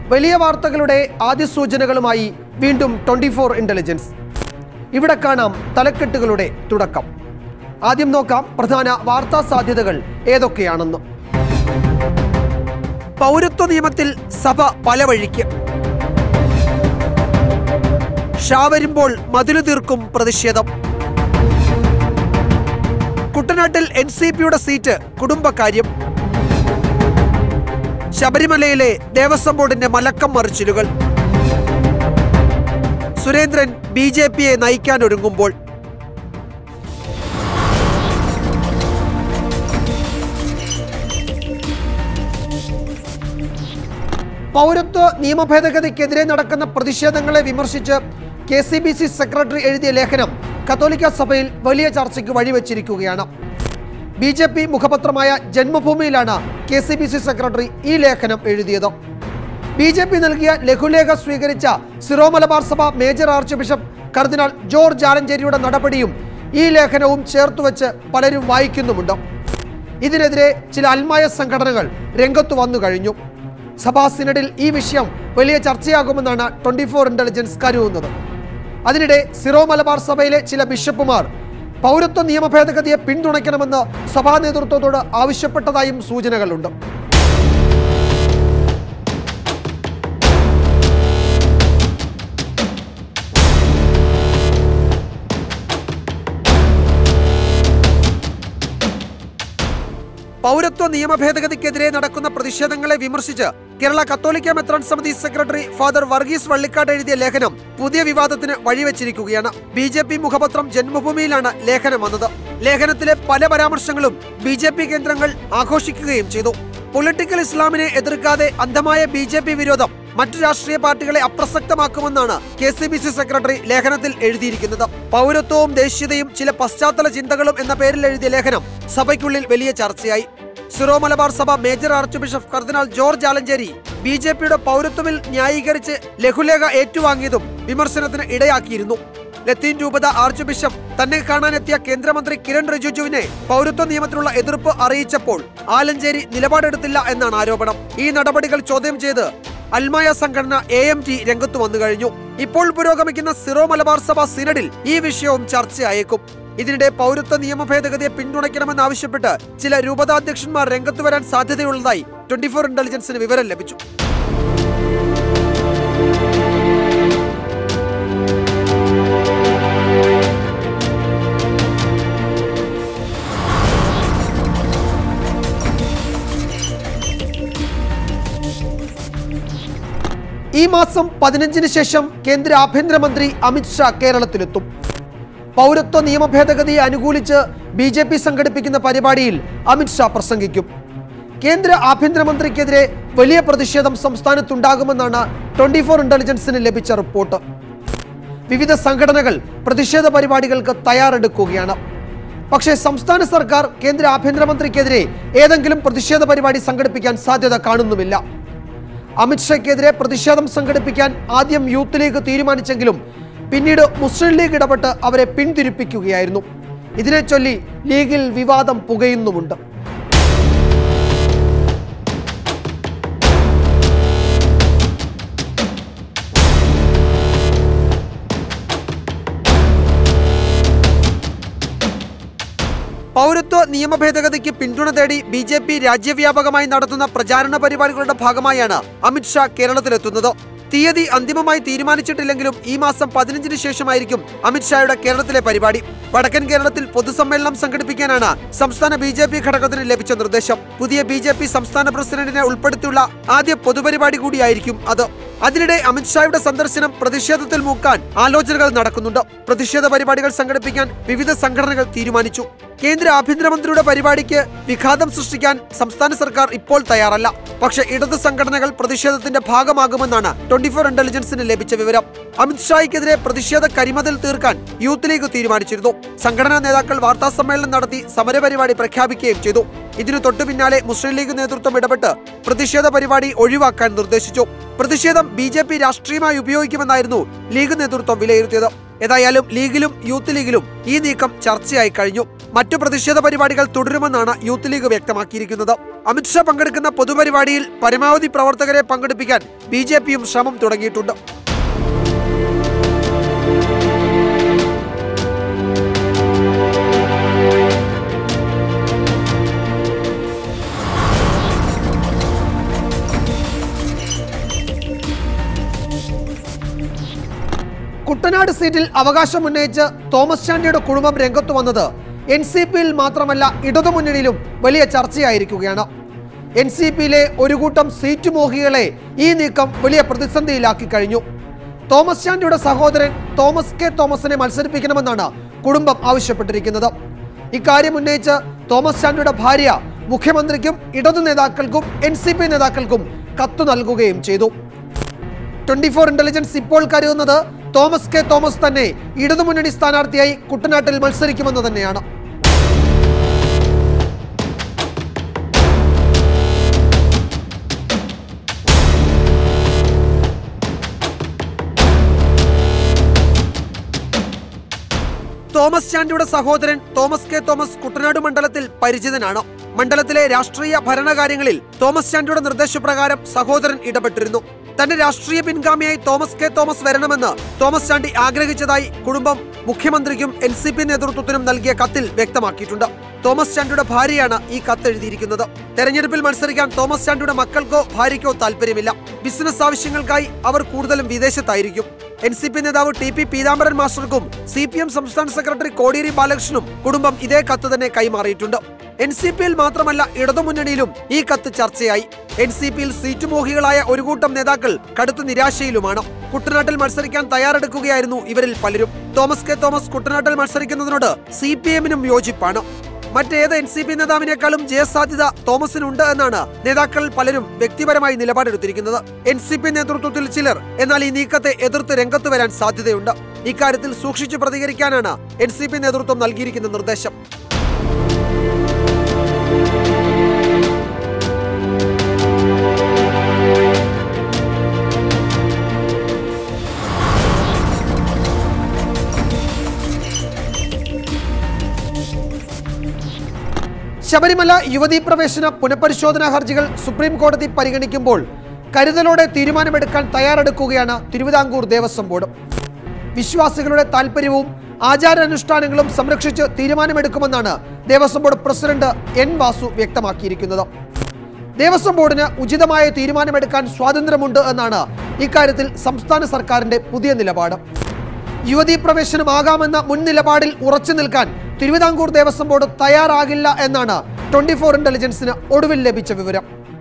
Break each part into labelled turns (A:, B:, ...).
A: വലിയ വാർത്തകളുടെ ആദ്യ സൂചനകളുമായി വീണ്ടും ട്വന്റി ഫോർ ഇന്റലിജൻസ് ഇവിടെ കാണാം തലക്കെട്ടുകളുടെ തുടക്കം ആദ്യം നോക്കാം പ്രധാന വാർത്താ സാധ്യതകൾ ഏതൊക്കെയാണെന്ന് പൗരത്വ നിയമത്തിൽ സഭ പല വഴിക്ക് ഷാ വരുമ്പോൾ മതിലു തീർക്കും പ്രതിഷേധം കുട്ടനാട്ടിൽ എൻ സി പിയുടെ സീറ്റ് കുടുംബക്കാര്യം ശബരിമലയിലെ ദേവസ്വം ബോർഡിന്റെ മലക്കം മറിച്ചിലുകൾ സുരേന്ദ്രൻ ബി ജെ പിയെ നയിക്കാൻ ഒരുങ്ങുമ്പോൾ പൗരത്വ നിയമ ഭേദഗതിക്കെതിരെ നടക്കുന്ന പ്രതിഷേധങ്ങളെ വിമർശിച്ച് K C B C secretary എഴുതിയ ലേഖനം കത്തോലിക്ക സഭയിൽ വലിയ ചർച്ചയ്ക്ക് വഴിവെച്ചിരിക്കുകയാണ് ബി ജെ പി മുഖപത്രമായ ജന്മഭൂമിയിലാണ് K C B C secretary ഈ ലേഖനം എഴുതിയത് ബി ജെ പി നൽകിയ ലഘുലേഖ സ്വീകരിച്ച സിറോ മലബാർ സഭ മേജർ ആർച്ച് ബിഷപ്പ് കർദിനാൾ ജോർജ് ആലഞ്ചേരിയുടെ നടപടിയും ഈ ലേഖനവും ചേർത്തുവെച്ച് പലരും വായിക്കുന്നുമുണ്ട് ഇതിനെതിരെ ചില അൽമായ സംഘടനകൾ രംഗത്തു വന്നു കഴിഞ്ഞു സഭാ സിനഡിൽ ഈ വിഷയം വലിയ ചർച്ചയാകുമെന്നാണ് ട്വന്റി ഫോർ ഇന്റലിജൻസ് കരുതുന്നത് അതിനിടെ സിറോ മലബാർ സഭയിലെ ചില ബിഷപ്പുമാർ പൗരത്വ നിയമ ഭേദഗതിയെ പിന്തുണയ്ക്കണമെന്ന് സഭാ നേതൃത്വത്തോട് ആവശ്യപ്പെട്ടതായും സൂചനകളുണ്ട് പൗരത്വ നിയമ ഭേദഗതിക്കെതിരെ നടക്കുന്ന പ്രതിഷേധങ്ങളെ വിമർശിച്ച് കേരള കത്തോലിക്ക മെത്രാൻ സമിതി സെക്രട്ടറി ഫാദർ വർഗീസ് വള്ളിക്കാട് എഴുതിയ ലേഖനം പുതിയ വിവാദത്തിന് വഴിവെച്ചിരിക്കുകയാണ് ബി ജെ പി മുഖപത്രം ജന്മഭൂമിയിലാണ് ലേഖനം വന്നത് ലേഖനത്തിലെ പല പരാമർശങ്ങളും ബി ജെ പി കേന്ദ്രങ്ങൾ ആഘോഷിക്കുകയും ചെയ്തു പൊളിറ്റിക്കൽ ഇസ്ലാമിനെ എതിർക്കാതെ അന്ധമായ ബി ജെ പി വിരോധം മറ്റു രാഷ്ട്രീയ പാർട്ടികളെ അപ്രസക്തമാക്കുമെന്നാണ് K C B C secretary ലേഖനത്തിൽ എഴുതിയിരിക്കുന്നത് പൗരത്വവും ദേശീയതയും ചില പശ്ചാത്തല ചിന്തകളും എന്ന പേരിൽ എഴുതിയ ലേഖനം സഭയ്ക്കുള്ളിൽ വലിയ ചർച്ചയായി സിറോ മലബാർ സഭ മേജർ ആർച്ച് ബിഷപ്പ് കർദിനാൾ ജോർജ് ആലഞ്ചേരി ബി ജെ പിയുടെ പൗരത്വ ബിൽ ന്യായീകരിച്ച് ലഘുലേഖ ഏറ്റുവാങ്ങിയതും വിമർശനത്തിന് ഇടയാക്കിയിരുന്നു ലത്തീൻ രൂപത ആർച്ച് ബിഷപ്പ് തന്നെ കാണാനെത്തിയ കേന്ദ്രമന്ത്രി കിരൺ റിജിജുവിനെ പൗരത്വ നിയമത്തിലുള്ള എതിർപ്പ് അറിയിച്ചപ്പോൾ ആലഞ്ചേരി നിലപാടെടുത്തില്ല എന്നാണ് ആരോപണം ഈ നടപടികൾ ചോദ്യം ചെയ്ത് അൽമായ സംഘടന എ എം ടി രംഗത്തു വന്നു കഴിഞ്ഞു ഇപ്പോൾ പുരോഗമിക്കുന്ന സിറോ മലബാർ സഭ സിനഡിൽ ഈ വിഷയവും ചർച്ചയായേക്കും ഇതിനിടെ പൗരത്വ നിയമ ഭേദഗതിയെ പിന്തുണയ്ക്കണമെന്നാവശ്യപ്പെട്ട് ചില രൂപതാധ്യക്ഷന്മാർ രംഗത്തു വരാൻ സാധ്യതയുള്ളതായി ട്വന്റി ഫോർ ഇന്റലിജൻസിന് വിവരം ലഭിച്ചു ഈ മാസം പതിനഞ്ചിന് ശേഷം കേന്ദ്ര ആഭ്യന്തരമന്ത്രി അമിത്ഷാ കേരളത്തിലെത്തും പൗരത്വ നിയമ ഭേദഗതിയെ അനുകൂലിച്ച് ബി ജെ പി സംഘടിപ്പിക്കുന്ന പരിപാടിയിൽ അമിത്ഷാ പ്രസംഗിക്കും കേന്ദ്ര ആഭ്യന്തരമന്ത്രിക്കെതിരെ വലിയ പ്രതിഷേധം സംസ്ഥാനത്തുണ്ടാകുമെന്നാണ് ട്വന്റി ഫോർ ഇന്റലിജൻസിന് ലഭിച്ച റിപ്പോർട്ട് വിവിധ സംഘടനകൾ പ്രതിഷേധ പരിപാടികൾക്ക് തയ്യാറെടുക്കുകയാണ് പക്ഷേ സംസ്ഥാന സർക്കാർ കേന്ദ്ര ആഭ്യന്തരമന്ത്രിക്കെതിരെ ഏതെങ്കിലും പ്രതിഷേധ പരിപാടി സംഘടിപ്പിക്കാൻ സാധ്യത കാണുന്നുമില്ല അമിത്ഷയ്ക്കെതിരെ പ്രതിഷേധം സംഘടിപ്പിക്കാൻ ആദ്യം യൂത്ത് ലീഗ് തീരുമാനിച്ചെങ്കിലും പിന്നീട് മുസ്ലിം ലീഗ് ഇടപെട്ട് അവരെ പിന്തിരിപ്പിക്കുകയായിരുന്നു ഇതിനെ ചൊല്ലി ലീഗിൽ വിവാദം പുകയുന്നുമുണ്ട് പൗരത്വ നിയമ ഭേദഗതിക്ക് പിന്തുണ തേടി ബി ജെ പി രാജ്യവ്യാപകമായി നടത്തുന്ന പ്രചാരണ പരിപാടികളുടെ ഭാഗമായാണ് അമിത്ഷാ കേരളത്തിലെത്തുന്നത് തീയതി അന്തിമമായി തീരുമാനിച്ചിട്ടില്ലെങ്കിലും ഈ മാസം പതിനഞ്ചിന് ശേഷമായിരിക്കും അമിത്ഷായുടെ കേരളത്തിലെ പരിപാടി വടക്കൻ കേരളത്തിൽ പൊതുസമ്മേളനം സംഘടിപ്പിക്കാനാണ് സംസ്ഥാന ബി ജെ പി ഘടകത്തിന് ലഭിച്ച നിർദ്ദേശം പുതിയ ബി ജെ പി സംസ്ഥാന പ്രസിഡന്റിനെ ഉൾപ്പെടുത്തിയുള്ള ആദ്യ പൊതുപരിപാടി കൂടിയായിരിക്കും അത് അതിനിടെ അമിത്ഷായുടെ സന്ദർശനം പ്രതിഷേധത്തിൽ മൂക്കാൻ ആലോചനകൾ നടക്കുന്നുണ്ട് പ്രതിഷേധ പരിപാടികൾ സംഘടിപ്പിക്കാൻ വിവിധ സംഘടനകൾ തീരുമാനിച്ചു കേന്ദ്ര ആഭ്യന്തരമന്ത്രിയുടെ പരിപാടിക്ക് വിഘാതം സൃഷ്ടിക്കാൻ സംസ്ഥാന സർക്കാർ ഇപ്പോൾ തയ്യാറല്ല പക്ഷേ ഇടത് സംഘടനകൾ പ്രതിഷേധത്തിന്റെ ഭാഗമാകുമെന്നാണ് ട്വന്റി ഫോർ ഇന്റലിജൻസിന് ലഭിച്ച വിവരം അമിത്ഷായ്ക്കെതിരെ പ്രതിഷേധ കരിമതിൽ തീർക്കാൻ യൂത്ത് ലീഗ് തീരുമാനിച്ചിരുന്നു സംഘടനാ നേതാക്കൾ വാർത്താ സമ്മേളനം നടത്തി സമരപരിപാടി പ്രഖ്യാപിക്കുകയും ചെയ്തു ഇതിനു തൊട്ടു പിന്നാലെ മുസ്ലിം ലീഗ് നേതൃത്വം ഇടപെട്ട് പ്രതിഷേധ പരിപാടി ഒഴിവാക്കാൻ നിർദ്ദേശിച്ചു പ്രതിഷേധം ബി ജെ പി രാഷ്ട്രീയമായി ഉപയോഗിക്കുമെന്നായിരുന്നു ലീഗ് നേതൃത്വം വിലയിരുത്തിയത് ഏതായാലും ലീഗിലും യൂത്ത് ലീഗിലും ഈ നീക്കം ചർച്ചയായി കഴിഞ്ഞു മറ്റു പ്രതിഷേധ പരിപാടികൾ തുടരുമെന്നാണ് യൂത്ത് ലീഗ് വ്യക്തമാക്കിയിരിക്കുന്നത് അമിത്ഷാ പങ്കെടുക്കുന്ന പൊതുപരിപാടിയിൽ പരമാവധി പ്രവർത്തകരെ പങ്കെടുപ്പിക്കാൻ ബി ജെ പിയും ശ്രമം തുടങ്ങിയിട്ടുണ്ട് കുട്ടനാട് സീറ്റിൽ അവകാശം ഉന്നയിച്ച് തോമസ് ചാണ്ടിയുടെ കുടുംബം രംഗത്തു വന്നത് എൻ സി പിയിൽ മാത്രമല്ല ഇടതുമുന്നണിയിലും വലിയ ചർച്ചയായിരിക്കുകയാണ് എൻ സി പിയിലെ ഒരു കൂട്ടം സീറ്റ് മോഹികളെ ഈ നീക്കം വലിയ പ്രതിസന്ധിയിലാക്കി കഴിഞ്ഞു തോമസ് ചാണ്ടിയുടെ സഹോദരൻ തോമസ് കെ തോമസിനെ മത്സരിപ്പിക്കണമെന്നാണ് കുടുംബം ആവശ്യപ്പെട്ടിരിക്കുന്നത് ഇക്കാര്യം ഉന്നയിച്ച് തോമസ് ചാണ്ടിയുടെ ഭാര്യ മുഖ്യമന്ത്രിക്കും ഇടതു നേതാക്കൾക്കും എൻ സി പി നേതാക്കൾക്കും കത്ത് നൽകുകയും ചെയ്തു ട്വന്റി ഫോർ ഇന്റലിജൻസ് ഇപ്പോൾ കരുതുന്നത് തോമസ് കെ തോമസ് തന്നെ ഇടതുമുന്നണി സ്ഥാനാർത്ഥിയായി കുട്ടനാട്ടിൽ മത്സരിക്കുമെന്ന് തന്നെയാണ് തോമസ് ചാണ്ടിയുടെ സഹോദരൻ തോമസ് കെ തോമസ് കുട്ടനാട് മണ്ഡലത്തിൽ പരിചിതനാണ് മണ്ഡലത്തിലെ രാഷ്ട്രീയ ഭരണകാര്യങ്ങളിൽ തോമസ് ചാണ്ടിയുടെ നിർദ്ദേശപ്രകാരം സഹോദരൻ ഇടപെട്ടിരുന്നു തന്റെ രാഷ്ട്രീയ പിൻഗാമിയായി തോമസ് കെ തോമസ് വരണമെന്ന് തോമസ് ചാണ്ടി ആഗ്രഹിച്ചതായി കുടുംബം മുഖ്യമന്ത്രിക്കും എൻ സി പി നേതൃത്വത്തിനും നൽകിയ കത്തിൽ വ്യക്തമാക്കിയിട്ടുണ്ട് തോമസ് ചാണ്ടിയുടെ ഭാര്യയാണ് ഈ കത്ത് എഴുതിയിരിക്കുന്നത് തെരഞ്ഞെടുപ്പിൽ മത്സരിക്കാൻ തോമസ് ചാണ്ടിയുടെ മക്കൾക്കോ ഭാര്യയ്ക്കോ താല്പര്യമില്ല ബിസിനസ് ആവശ്യങ്ങൾക്കായി അവർ കൂടുതലും വിദേശത്തായിരിക്കും എൻ സി പി നേതാവ് ടി പി പീതാംബരൻ മാസ്റ്റർക്കും സി പി എം സംസ്ഥാന സെക്രട്ടറി കോടിയേരി ബാലകൃഷ്ണനും കുടുംബം ഇതേ കത്ത് തന്നെ കൈമാറിയിട്ടുണ്ട് എൻ സി പിയിൽ മാത്രമല്ല ഇടതുമുന്നണിയിലും ഈ കത്ത് ചർച്ചയായി എൻ സി പിയിൽ സീറ്റ് മോഹികളായ ഒരു കൂട്ടം നേതാക്കൾ കടുത്ത നിരാശയിലുമാണ് കുട്ടനാട്ടിൽ മത്സരിക്കാൻ തയ്യാറെടുക്കുകയായിരുന്നു ഇവരിൽ പലരും തോമസ് കെ തോമസ് കുട്ടനാട്ടിൽ മത്സരിക്കുന്നതിനോട് സി പി എമ്മിനും യോജിപ്പാണ് മറ്റേത് എൻ സി പി നേതാവിനേക്കാളും ജയസാധ്യത തോമസിനുണ്ട് എന്നാണ് നേതാക്കൾ പലരും വ്യക്തിപരമായി നിലപാടെടുത്തിരിക്കുന്നത് എൻ സി പി നേതൃത്വത്തിൽ ചിലർ എന്നാൽ ഈ നീക്കത്തെ എതിർത്ത് രംഗത്ത് വരാൻ സാധ്യതയുണ്ട് ഇക്കാര്യത്തിൽ സൂക്ഷിച്ചു പ്രതികരിക്കാനാണ് എൻ സി പി നേതൃത്വം നൽകിയിരിക്കുന്ന നിർദ്ദേശം ശബരിമല യുവതീ പ്രവേശന പുനഃപരിശോധനാ ഹർജികൾ സുപ്രീം കോടതി പരിഗണിക്കുമ്പോൾ കരുതലോടെ തീരുമാനമെടുക്കാൻ തയ്യാറെടുക്കുകയാണ് തിരുവിതാംകൂർ ദേവസ്വം ബോർഡ് വിശ്വാസികളുടെ താൽപ്പര്യവും ആചാരാനുഷ്ഠാനങ്ങളും സംരക്ഷിച്ച് തീരുമാനമെടുക്കുമെന്നാണ് Devaswom board president N Vasu വ്യക്തമാക്കിയിരിക്കുന്നത് ദേവസ്വം ബോർഡിന് ഉചിതമായ തീരുമാനമെടുക്കാൻ സ്വാതന്ത്ര്യമുണ്ട് എന്നാണ് ഇക്കാര്യത്തിൽ സംസ്ഥാന സർക്കാരിന്റെ പുതിയ നിലപാട് യുവതീ പ്രവേശനമാകാമെന്ന മുൻ നിലപാടിൽ ഉറച്ചു നിൽക്കാൻ തിരുവിതാംകൂർ ദേവസ്വം ബോർഡ് തയ്യാറാകില്ല എന്നാണ് ട്വന്റി ഫോർ ഇന്റലിജൻസിന് ഒടുവിൽ ലഭിച്ച വിവരം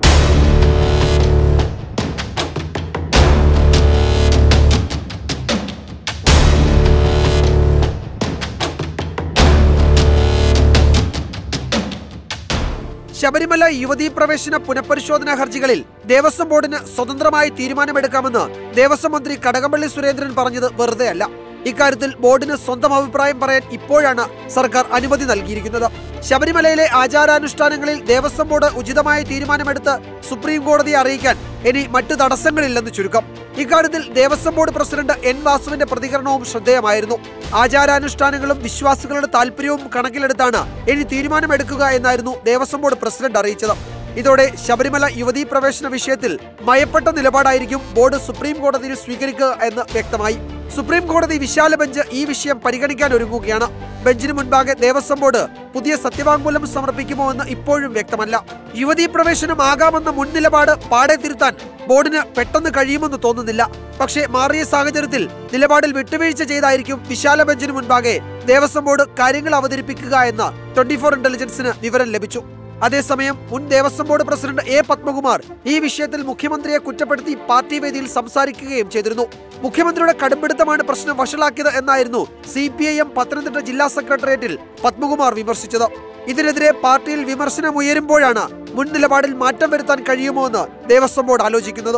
A: ശബരിമല യുവതീ പ്രവേശന പുനഃപരിശോധനാ ഹർജികളിൽ ദേവസ്വം ബോർഡിന് സ്വതന്ത്രമായി തീരുമാനമെടുക്കാമെന്ന് ദേവസ്വം മന്ത്രി കടകംപള്ളി സുരേന്ദ്രൻ പറഞ്ഞത് വെറുതെയല്ല ഇക്കാര്യത്തിൽ ബോർഡിന് സ്വന്തം അഭിപ്രായം പറയാൻ ഇപ്പോഴാണ് സർക്കാർ അനുമതി നൽകിയിരിക്കുന്നത് ശബരിമലയിലെ ആചാരാനുഷ്ഠാനങ്ങളിൽ ദേവസ്വം ബോർഡ് ഉചിതമായ തീരുമാനമെടുത്ത് സുപ്രീം കോടതിയെ അറിയിക്കാൻ ഇനി മറ്റു തടസ്സങ്ങളില്ലെന്ന് ചുരുക്കം ഇക്കാര്യത്തിൽ ദേവസ്വം ബോർഡ് പ്രസിഡന്റ് എൻ വാസുവിന്റെ പ്രതികരണവും ശ്രദ്ധേയമായിരുന്നു ആചാരാനുഷ്ഠാനങ്ങളും വിശ്വാസികളുടെ താല്പര്യവും കണക്കിലെടുത്താണ് ഇനി തീരുമാനമെടുക്കുക എന്നായിരുന്നു ദേവസ്വം ബോർഡ് പ്രസിഡന്റ് അറിയിച്ചത് ഇതോടെ ശബരിമല യുവതീ പ്രവേശന വിഷയത്തിൽ മയപ്പെട്ട നിലപാടായിരിക്കും ബോർഡ് സുപ്രീം കോടതിയിൽ സ്വീകരിക്കുക എന്ന് വ്യക്തമായി സുപ്രീം കോടതി വിശാല ബെഞ്ച് ഈ വിഷയം പരിഗണിക്കാൻ ഒരുങ്ങുകയാണ് ബെഞ്ചിന് മുൻപാകെ ദേവസ്വം ബോർഡ് പുതിയ സത്യവാങ്മൂലം സമർപ്പിക്കുമോ എന്ന് ഇപ്പോഴും വ്യക്തമല്ല യുവതീ പ്രവേശനം ആകാമെന്ന മുൻ നിലപാട് പാടെ തിരുത്താൻ ബോർഡിന് പെട്ടെന്ന് കഴിയുമെന്ന് തോന്നുന്നില്ല പക്ഷേ മാറിയ സാഹചര്യത്തിൽ നിലപാടിൽ വിട്ടുവീഴ്ച ചെയ്തായിരിക്കും വിശാല ബെഞ്ചിന് മുൻപാകെ ദേവസ്വം ബോർഡ് കാര്യങ്ങൾ അവതരിപ്പിക്കുക എന്ന് ട്വന്റി ഫോർ ഇന്റലിജൻസിന് വിവരം ലഭിച്ചു അതേസമയം മുൻ Devaswom board president A Padmakumar ഈ വിഷയത്തിൽ മുഖ്യമന്ത്രിയെ കുറ്റപ്പെടുത്തി പാർട്ടി വേദിയിൽ സംസാരിക്കുകയും ചെയ്തിരുന്നു മുഖ്യമന്ത്രിയുടെ കടുംപിടുത്തമാണ് പ്രശ്നം വഷളാക്കിയത് എന്നായിരുന്നു C P I M Pathanamthitta ജില്ലാ സെക്രട്ടേറിയറ്റിൽ പത്മകുമാർ വിമർശിച്ചത് ഇതിനെതിരെ പാർട്ടിയിൽ വിമർശനം ഉയരുമ്പോഴാണ് മുൻ നിലപാടിൽ മാറ്റം വരുത്താൻ കഴിയുമോ എന്ന് ദേവസ്വം ബോർഡ് ആലോചിക്കുന്നത്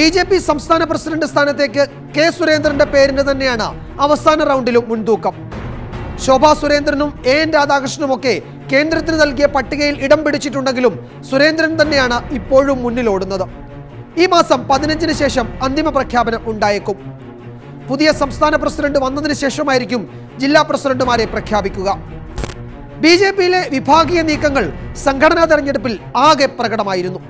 A: ബി ജെ പി സംസ്ഥാന പ്രസിഡന്റ് സ്ഥാനത്തേക്ക് കെ സുരേന്ദ്രന്റെ പേരിന് തന്നെയാണ് അവസാന റൗണ്ടിലും മുൻതൂക്കം ശോഭാ സുരേന്ദ്രനും എ എൻ രാധാകൃഷ്ണനുമൊക്കെ കേന്ദ്രത്തിന് നൽകിയ പട്ടികയിൽ ഇടം പിടിച്ചിട്ടുണ്ടെങ്കിലും സുരേന്ദ്രൻ തന്നെയാണ് ഇപ്പോഴും മുന്നിലോടുന്നത് ഈ മാസം പതിനഞ്ചിന് ശേഷം അന്തിമ പ്രഖ്യാപനം ഉണ്ടായേക്കും പുതിയ സംസ്ഥാന പ്രസിഡന്റ് വന്നതിന് ശേഷമായിരിക്കും ജില്ലാ പ്രസിഡന്റുമാരെ പ്രഖ്യാപിക്കുക ബി ജെ പിയിലെ വിഭാഗീയ നീക്കങ്ങൾ സംഘടനാ തെരഞ്ഞെടുപ്പിൽ ആകെ പ്രകടമായിരുന്നു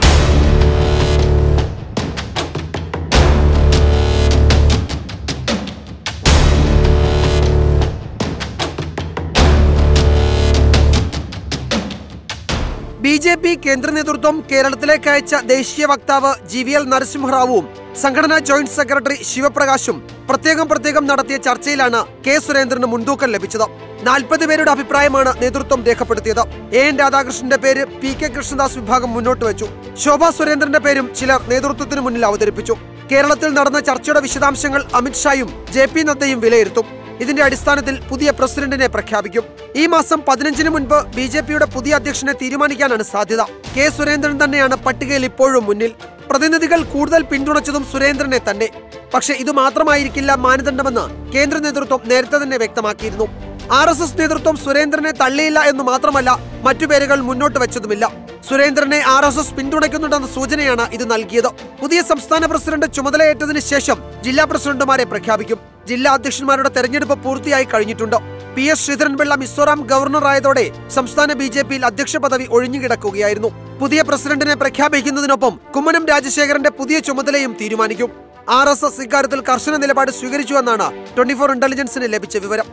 A: ബി ജെ പി കേന്ദ്ര നേതൃത്വം കേരളത്തിലേക്ക് അയച്ച ദേശീയ വക്താവ് ജി വി എൽ നരസിംഹറാവുവും സംഘടനാ ജോയിന്റ് സെക്രട്ടറി ശിവപ്രകാശും പ്രത്യേകം പ്രത്യേകം നടത്തിയ ചർച്ചയിലാണ് കെ സുരേന്ദ്രന് മുൻതൂക്കം ലഭിച്ചത് നാൽപ്പത് പേരുടെ അഭിപ്രായമാണ് നേതൃത്വം രേഖപ്പെടുത്തിയത് എ എൻ രാധാകൃഷ്ണന്റെ പേര് പി കെ കൃഷ്ണദാസ് വിഭാഗം മുന്നോട്ട് വെച്ചു ശോഭാ സുരേന്ദ്രന്റെ പേരും ചിലർ നേതൃത്വത്തിന് മുന്നിൽ അവതരിപ്പിച്ചു കേരളത്തിൽ നടന്ന ചർച്ചയുടെ വിശദാംശങ്ങൾ അമിത്ഷായും ജെ പി നദ്ദയും വിലയിരുത്തും ഇതിന്റെ അടിസ്ഥാനത്തിൽ പുതിയ പ്രസിഡന്റിനെ പ്രഖ്യാപിക്കും ഈ മാസം പതിനഞ്ചിന് മുൻപ് ബി ജെ പിയുടെ പുതിയ അധ്യക്ഷനെ തീരുമാനിക്കാനാണ് സാധ്യത കെ സുരേന്ദ്രൻ തന്നെയാണ് പട്ടികയിൽ ഇപ്പോഴും മുന്നിൽ പ്രതിനിധികൾ കൂടുതൽ പിന്തുണച്ചതും സുരേന്ദ്രനെ തന്നെ പക്ഷേ ഇത് മാത്രമായിരിക്കില്ല മാനദണ്ഡമെന്ന് കേന്ദ്ര നേതൃത്വം നേരത്തെ തന്നെ വ്യക്തമാക്കിയിരുന്നു ആർ എസ് എസ് നേതൃത്വം സുരേന്ദ്രനെ തള്ളിയില്ല എന്ന് മാത്രമല്ല മറ്റു പേരുകൾ മുന്നോട്ട് വെച്ചതുമില്ല സുരേന്ദ്രനെ ആർ എസ് എസ് പിന്തുണയ്ക്കുന്നുണ്ടെന്ന സൂചനയാണ് ഇത് നൽകിയത് പുതിയ സംസ്ഥാന പ്രസിഡന്റ് ചുമതലയേറ്റതിന് ശേഷം ജില്ലാ പ്രസിഡന്റുമാരെ പ്രഖ്യാപിക്കും ജില്ലാ അധ്യക്ഷന്മാരുടെ തെരഞ്ഞെടുപ്പ് പൂർത്തിയായി കഴിഞ്ഞിട്ടുണ്ട് പി എസ് ശ്രീധരൻപിള്ള മിസോറാം ഗവർണറായതോടെ സംസ്ഥാന ബി ജെ പിയിൽ അധ്യക്ഷ പദവി ഒഴിഞ്ഞുകിടക്കുകയായിരുന്നു പുതിയ പ്രസിഡന്റിനെ പ്രഖ്യാപിക്കുന്നതിനൊപ്പം കുമ്മനം രാജശേഖരന്റെ പുതിയ ചുമതലയും തീരുമാനിക്കും ആർ എസ് എസ് ഇക്കാര്യത്തിൽ കർശന നിലപാട് സ്വീകരിച്ചുവെന്നാണ് ട്വന്റി ഫോർ ഇന്റലിജൻസിന് ലഭിച്ച വിവരം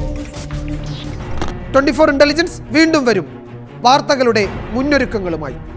A: ട്വന്റി ഫോർ ഇന്റലിജൻസ് വീണ്ടും വരും വാർത്തകളുടെ മുന്നൊരുക്കങ്ങളുമായി